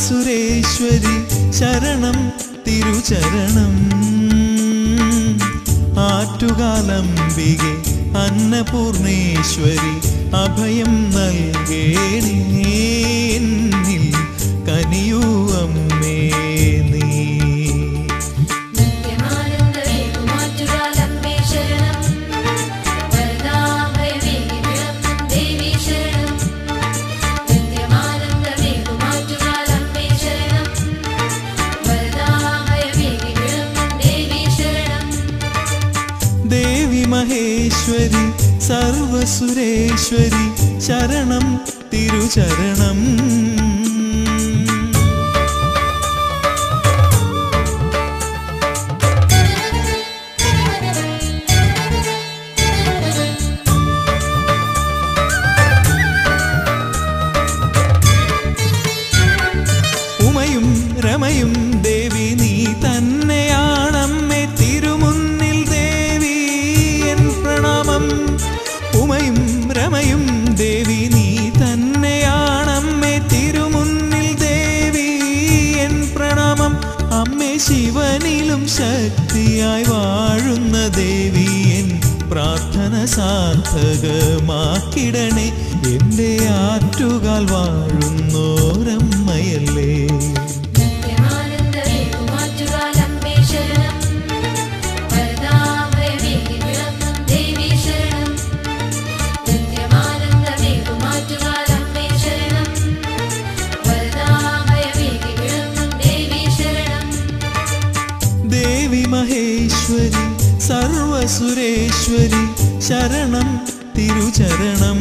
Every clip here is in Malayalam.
സർവസുരേശ്വരി ശരണം തിരുചരണം ആറ്റുകാലംബികെ അന്നപൂർണേശ്വരി അഭയം നൽകേണേ എന്നിൽ കനിയൂ അമ്മേ നീ നിത്യമാനന്ദമേ കുമാറ്റുകാലമ്മേ ശരണം വരദാഭയമേ വിളങ്ങും ദേവി ശരണം നിത്യമാനന്ദമേ കുമാറ്റുകാലമ്മേ ശരണം വരദാഭയമേ വിളങ്ങും ദേവി ശരണം ദേവി മഹേശ്വരി സർവസുരേശ്വരി ശരണം തിരുചരണം ഉമയും രമയും ദേവി നീ തന്നെയാണമ്മേ തിരുമുന്നിൽ ദേവി എൻ പ്രണാമം ഉമയും രമയും ദേവി നീ തന്നെയാണമ്മേ തിരുമുന്നിൽ ദേവി എൻ പ്രണാമം അമ്മേ ശിവനിലും ശക്തിയായി വാഴുന്ന ദേവി എൻ പ്രാർത്ഥന സാർത്ഥകമാക്കിടണേ എൻ്റെ ആറ്റുകാൽ വാഴുന്നോരമ്മയല്ലേ നിത്യമാനന്ദമേ കുമാറ്റുകാലമ്മേ ശരണം വരദാഭയമേ വിളങ്ങും ദേവി ശരണം നിത്യമാനന്ദമേ കുമാറ്റുകാലമ്മേ ശരണം വരദാഭയമേ വിളങ്ങും ദേവി ശരണം ദേവി മഹേശ്വരി സർവസുരേശ്വരി ശരണം തിരുചരണം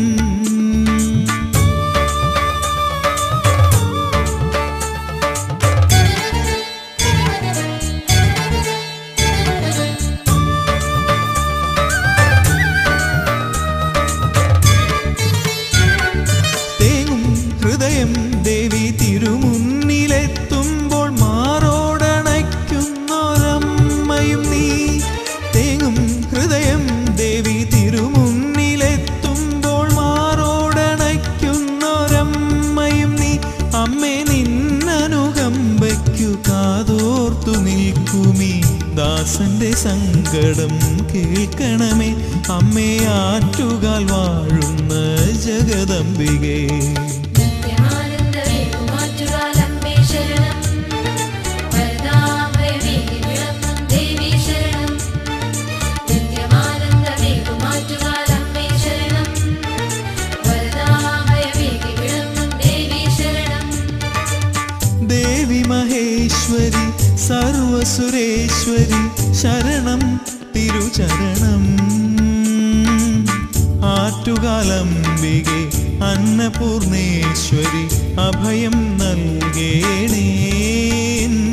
തേങ്ങും ഹൃദയം ദേവി തിരുമുന്നിലെത്തുമ്പോൾ മാറോടണയ്ക്കുന്നൊരമ്മയും നീ തേങ്ങും ഹൃദയം ദേവി തിരുമുന്നിലെത്തുമ്പോൾ മാറോടണയ്ക്കുന്നൊരമ്മയും നീ അമ്മേ നിന്നനുകമ്പയ്ക്കു കാതോർത്തു നിൽക്കുമീ ദാസന്റെ സങ്കടം കേൾക്കണമേ അമ്മേ ആറ്റുകാൽ വാഴുന്ന ജഗദംബികേ നിത്യമാനന്ദമേ കുമാറ്റുകാലമ്മേ ശരണം വരദാഭയമേ വിളങ്ങും ദേവി ശരണം നിത്യമാനന്ദമേ കുമാറ്റുകാലമ്മേ ശരണം വരദാഭയമേ വിളങ്ങും ദേവി ശരണം ദേവി മഹേശ്വരി സർവസുരേശ്വരി ശരണം തിരുചരണം ആറ്റുകാലംബികെ അന്നപൂർണേശ്വരി അഭയം നൽകേണേ